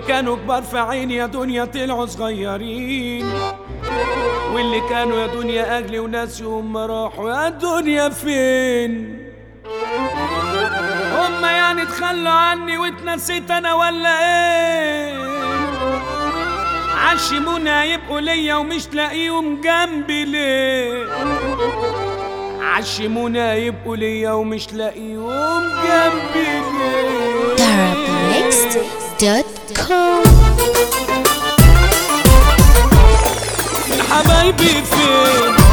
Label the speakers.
Speaker 1: كانوا كبار في عيني يا دنيا طلعوا صغيرين واللي كانوا يا دنيا اجلي وناس يوم راحوا يا دنيا فين هما يعني تخلوا عني واتنسيت انا ولا ايه عشمونا يبقوا ليا ومش لاقيهم جنبي ليه عشمونا يبقوا ليا ومش لاقيهم جنبي ليه
Speaker 2: Arabmixed.com
Speaker 1: حبايبي فين